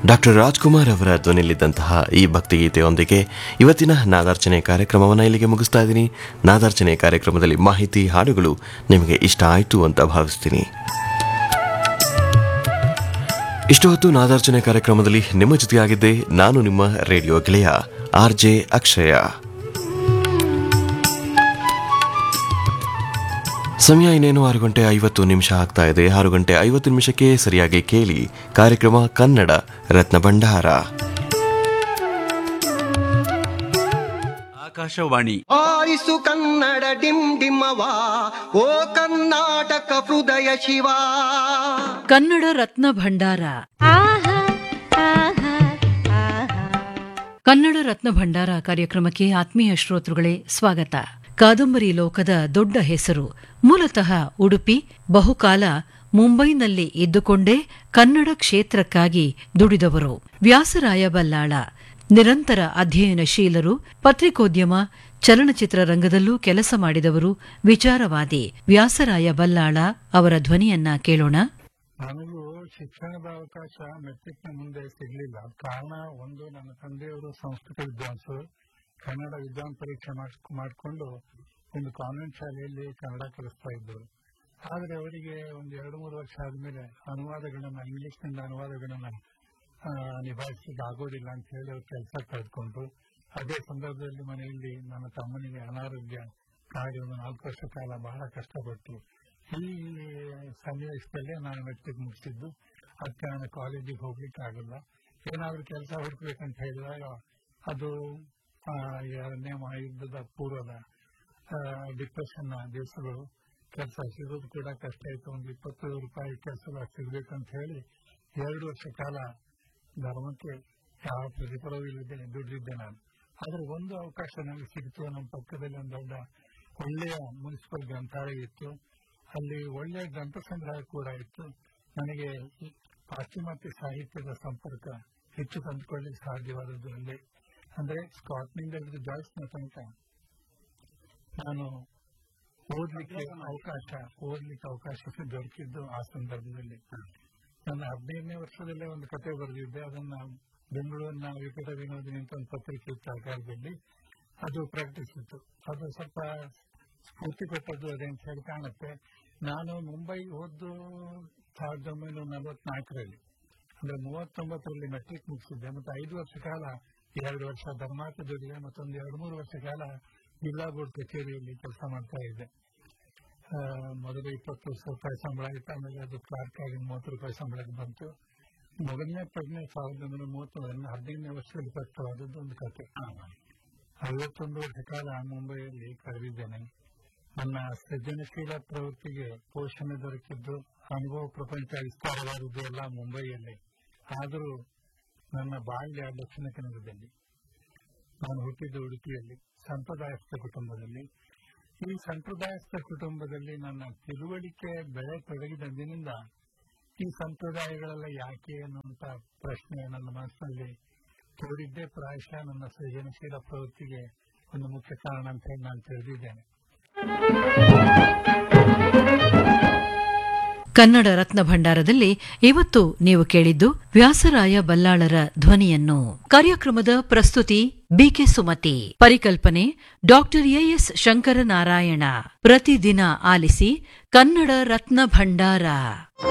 doctor Rajkumar ಅವರ ಧ್ವನಿಯಲ್ಲಿದ್ದಂತಹ ಈ ಭಕ್ತಿಗೀತೆಯೊಂದಿಗೆ ಇವತ್ತಿನ ನಾದಾರ್ಚನೆ ಕಾರ್ಯಕ್ರಮವನ್ನು ಇಲ್ಲಿಗೆ ಮುಗಿಸ್ತಾ ಇದ್ದೀನಿ ನಾದಾರ್ಚನೆ ಕಾರ್ಯಕ್ರಮದಲ್ಲಿ ಮಾಹಿತಿ ಹಾಡುಗಳು ನಿಮಗೆ ಇಷ್ಟ ಆಯಿತು ಅಂತ ಭಾವಿಸ್ತೀನಿ ಇಷ್ಟು ಹೊತ್ತು ನಾದಾರ್ಚನೆ ಕಾರ್ಯಕ್ರಮದಲ್ಲಿ ನಿಮ್ಮ ಜೊತೆಯಾಗಿದ್ದೆ ನಾನು ನಿಮ್ಮ ರೇಡಿಯೋ ಗೆಳೆಯ ಆರ್ ಜೆ ಅಕ್ಷಯ ಸಮಯ ಇನ್ನೇನು ಆರು ಗಂಟೆ ಐವತ್ತು ನಿಮಿಷ ಆಗ್ತಾ ಇದೆ ಆರು ಗಂಟೆ ಐವತ್ತು ನಿಮಿಷಕ್ಕೆ ಸರಿಯಾಗಿ ಕೇಳಿ ಕಾರ್ಯಕ್ರಮ ಕನ್ನಡ ರತ್ನ ಭಂಡಾರ ಆಕಾಶವಾಣಿ ಆರಿಸು ಕನ್ನಡ ಡಿಮ್ ಡಿಮ್ಮವ ಓ ಕರ್ನಾಟಕ ಹೃದಯ ಶಿವ ಕನ್ನಡ ರತ್ನ ಭಂಡಾರ ಕನ್ನಡ ರತ್ನ ಭಂಡಾರ ಕಾರ್ಯಕ್ರಮಕ್ಕೆ ಆತ್ಮೀಯ ಶ್ರೋತೃಗಳೇ ಸ್ವಾಗತ ಕಾದಂಬರಿ ಲೋಕದ ದೊಡ್ಡ ಹೆಸರು ಮೂಲತಃ ಉಡುಪಿ ಬಹುಕಾಲ ಮುಂಬೈನಲ್ಲಿ ಇದ್ದುಕೊಂಡೇ ಕನ್ನಡ ಕ್ಷೇತ್ರಕ್ಕಾಗಿ ದುಡಿದವರು ವ್ಯಾಸರಾಯ ಬಲ್ಲಾಳ ನಿರಂತರ ಅಧ್ಯಯನಶೀಲರು ಪತ್ರಿಕೋದ್ಯಮ ಚಲನಚಿತ್ರ ರಂಗದಲ್ಲೂ ಕೆಲಸ ಮಾಡಿದವರು ವಿಚಾರವಾದಿ ವ್ಯಾಸರಾಯ ಬಲ್ಲಾಳ ಅವರ ಧ್ವನಿಯನ್ನ ಕೇಳೋಣ ನನಗೂ ಶಿಕ್ಷಣದ ಅವಕಾಶ ಮೆಟ್ರಿಕ್ನ ಮುಂದೆ ಸಿಗಲಿಲ್ಲ ಕಾರಣ ಒಂದು ನನ್ನ ತಂದೆಯವರು ಸಂಸ್ಕೃತ ವಿದ್ವಾಂಸರು ಕನ್ನಡ ವಿದ್ವಾನ್ ಪರೀಕ್ಷೆ ಮಾಡ್ಸ್- ಮಾಡಿಕೊಂಡು ಒಂದು ಕಾನ್ವೆಂಟ್ ಶಾಲೆಯಲ್ಲಿ ಕನ್ನಡ ಕಲಿಸ್ತಾ ಇದ್ದರು ಆದರೆ ಅವರಿಗೆ ಒಂದು ಎರಡು ಮೂರು ವರ್ಷ ಆದಮೇಲೆ ಅನುವಾದಗಳನ್ನ ಇಂಗ್ಲಿಷ್ನಿಂದ ಅನುವಾದಗಳನ್ನ ಆ, ನಿಭಾಯಿಸಲಿಕ್ಕೆ ಆಗೋದಿಲ್ಲ ಅಂತ ಹೇಳಿ ಅವ್ರು ಕೆಲಸ ಕಳೆದುಕೊಂಡ್ರು ಅದೇ ಸಂದರ್ಭದಲ್ಲಿ ಮನೆಯಲ್ಲಿ ನನ್ನ ತಮ್ಮನಿಗೆ ಅನಾರೋಗ್ಯ ಕಾಡಿ ಒಂದು ನಾಲ್ಕು ವರ್ಷ ಕಾಲ ಬಹಳ ಕಷ್ಟಪಟ್ಟು ಈ ಸನ್ನಿವೇಶದಲ್ಲೇ ನಾನು ಮೆಟ್ರಿಕ್ ಮುಗಿಸಿದ್ದು ಅದಕ್ಕೆ ನಾನು ಕಾಲೇಜಿಗೆ ಹೋಗ್ಲಿಕ್ಕೆ ಆಗಲ್ಲ ಏನಾದ್ರೂ ಕೆಲಸ ಹುಡುಕ್ಬೇಕಂತ ಹೇಳಿದಾಗ ಅದು ಆ, ಎರಡನೇ ಮಹಾಯುದ್ಧದ ಪೂರ್ವದ ಡಿಪ್ರೆಷನ್ ದಿವಸಗಳು ಕೆಲಸ ಸಿಗೋದು ಕೂಡ ಕಷ್ಟ ಆಯ್ತು ಒಂದು ಇಪ್ಪತ್ತು ರೂಪಾಯಿ ಕೆಲಸ ಸಿಗ್ಬೇಕಂತ ಹೇಳಿ ಎರಡು ವರ್ಷ ಕಾಲ ಧರ್ಮಕ್ಕೆ ಯಾವ ಪ್ರತಿಫಲವೂ ಇಲ್ಲದೆ ದುಡಿದಿದ್ದೆ ನಾನು ಆದ್ರೆ ಒಂದು ಅವಕಾಶ ನನಗೆ ಸಿಕ್ತು ನಮ್ಮ ಪಕ್ಕದಲ್ಲಿ ಒಂದು ದೊಡ್ಡ ಒಳ್ಳೆಯ ಮುನ್ಸಿಪಲ್ ಗ್ರಂಥಾಲಯ ಇತ್ತು ಅಲ್ಲಿ ಒಳ್ಳೆಯ ಗ್ರಂಥ ಸಂಗ್ರಹ ಕೂಡ ಇತ್ತು ನನಗೆ ಈ ಪಾಶ್ಚಿಮಾತ್ಯ ಸಾಹಿತ್ಯದ ಸಂಪರ್ಕ ಹೆಚ್ಚು ತಂದುಕೊಳ್ಳಿಕ್ಕೆ ಸಾಧ್ಯವಾದದ್ದು ಅಲ್ಲೇ ಅಂದ್ರೆ ಸ್ಕಾಟ್ನಿಂದ ಹಿಡಿದು ಜಾಯ್ಸ್ನ ತನಕ ನಾನು ಓದ್ಲಿಕ್ಕೆ ಅವಕಾಶ ಓದ್ಲಿಕ್ಕೆ ಅವಕಾಶ ದೊರಕಿದ್ದು ಆ ಸಂದರ್ಭದಲ್ಲಿ ನನ್ನ ಹದಿನೈದನೇ ವರ್ಷದಲ್ಲೇ ಒಂದು ಕತೆ ಬರೆದಿದ್ದೆ ಅದನ್ನ ಬೆಂಗಳೂರಿನ ವಿಕಟ ವಿನೋದಿನಿ ಅಂತ ಒಂದು ಪತ್ರಿಕೆ ಇತ್ತು ಆಕಾರದಲ್ಲಿ ಅದು ಪ್ರಾಕ್ಟೀಸ್ ಇತ್ತು ಅದು ಸ್ವಲ್ಪ ಸ್ಫೂರ್ತಿ ಕೊಟ್ಟದ್ದು ಅದೇ ಅಂತ ಹೇಳಿ ಕಾಣುತ್ತೆ ನಾನು ಮುಂಬೈ ಓದ್ದು ಸಾವಿರದ ಒಂಬೈನೂರ ನಲವತ್ನಾಲ್ಕರಲ್ಲಿ ಅಂದ್ರೆ ಮೂವತ್ತೊಂಬತ್ತರಲ್ಲಿ ಮೆಟ್ರಿಕ್ ಮುಗಿಸಿದ್ದೆ ಮತ್ತೆ ಐದು ವರ್ಷ ಕಾಲ ಎರಡು ವರ್ಷ ಧರ್ಮಾರ್ಥ ಜೊತೆಗೆ ಮತ್ತೊಂದು ಎರಡು ಮೂರು ವರ್ಷ ಕಾಲ ಜಿಲ್ಲಾ ಬೋರ್ಡ್ ಕಚೇರಿಯಲ್ಲಿ ಕೆಲಸ ಮಾಡ್ತಾ ಇದ್ದೆ ಆ, ಮೊದಲು ಇಪ್ಪತ್ತು ರೂಪಾಯಿ ಸಂಬಳ ಇತ್ತು ಆಮೇಲೆ ಅದು ಕ್ಲಾರ್ಕ್ ಆಗಿ ಮೂವತ್ತು ರೂಪಾಯಿ ಸಂಬಳಕ್ಕೆ ಬಂತು ಮೊದಲನೇ ಪ್ರಜ್ಞೆ ಸಾವಿರದ ಒಂಬೈನೂರ ಮೂವತ್ತೊಂದರಲ್ಲಿ ಹದಿನೈದನೇ ವರ್ಷದಲ್ಲಿ ಪ್ರಕಟವಾದದ್ದು ಒಂದು ಕತೆ ಐವತ್ತೊಂದು ವರ್ಷ ಕಾಲ ಮುಂಬೈಯಲ್ಲಿ ಕಳೆದಿದ್ದೇನೆ ನನ್ನ ಸೃಜನಶೀಲ ಪ್ರವೃತ್ತಿಗೆ ಪೋಷಣೆ ದೊರಕಿದ್ದು ಅನುಭವ ಪ್ರಪಂಚ ವಿಸ್ತಾರವಾದದ್ದು ಎಲ್ಲ ಮುಂಬೈಯಲ್ಲಿ ಆದರೂ ನನ್ನ ಬಾಲ್ಯ ದಕ್ಷಿಣ ಕನ್ನಡದಲ್ಲಿ ನಾನು ಹುಟ್ಟಿದ್ದು ಉಡುಪಿಯಲ್ಲಿ ಸಂಪ್ರದಾಯಸ್ಥ ಕುಟುಂಬದಲ್ಲಿ ಈ ಸಂಪ್ರದಾಯಸ್ಥ ಕುಟುಂಬದಲ್ಲಿ ನನ್ನ ತಿಳುವಳಿಕೆ ಬೆಳೆ ತೊಡಗಿದಂದಿನಿಂದ ಈ ಸಂಪ್ರದಾಯಗಳೆಲ್ಲ ಯಾಕೆ ಅನ್ನುವಂತ ಪ್ರಶ್ನೆ ನನ್ನ ಮನಸ್ಸಿನಲ್ಲಿ ತೋರಿದ್ದೇ ಪ್ರಾಯಶಃ ನನ್ನ ಸೃಜನಶೀಲ ಪ್ರವೃತ್ತಿಗೆ ಒಂದು ಮುಖ್ಯ ಕಾರಣ ಅಂತ ಹೇಳಿ ನಾನು ತಿಳಿದಿದ್ದೇನೆ ಕನ್ನಡ ರತ್ನ ಭಂಡಾರದಲ್ಲಿ ಇವತ್ತು ನೀವು ಕೇಳಿದ್ದು ವ್ಯಾಸರಾಯ ಬಲ್ಲಾಳರ ಧ್ವನಿಯನ್ನು ಕಾರ್ಯಕ್ರಮದ ಪ್ರಸ್ತುತಿ ಬಿಕೆ ಸುಮತಿ ಪರಿಕಲ್ಪನೆ ಡಾಕ್ಟರ್ ಎಎಸ್ ಶಂಕರನಾರಾಯಣ ಪ್ರತಿದಿನ ಆಲಿಸಿ ಕನ್ನಡ ರತ್ನ ಭಂಡಾರ